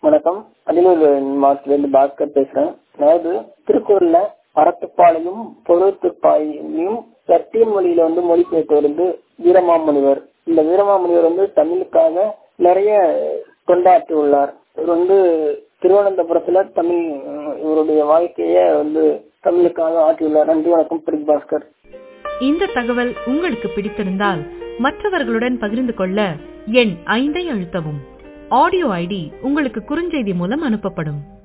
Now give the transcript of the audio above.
வணக்கம் அரியலூர் மாவட்டத்திலிருந்து பாஸ்கர் பேசுறேன் அதாவது திருக்குறள்ல அறத்துப்பாலையும் பொருத்துப்பாலையும் லத்தீன் மொழியில வந்து மொழிபெயர்த்து வந்து வீரமாமுனிவர் இந்த வீரமாமுனிவர் வந்து தமிழுக்காக நிறைய தொண்டாற்றி உள்ளார் இவர் வந்து திருவனந்தபுரத்துல தமிழ் இவருடைய வாழ்க்கைய வந்து தமிழுக்காக ஆற்றியுள்ளார் நன்றி வணக்கம் பிரிக் பாஸ்கர் இந்த தகவல் உங்களுக்கு பிடித்திருந்தால் மற்றவர்களுடன் பகிர்ந்து கொள்ள எண் ஐந்தை அழுத்தவும் ஆடியோ ஐடி உங்களுக்கு குறுஞ்செய்தி மூலம் அனுப்பப்படும்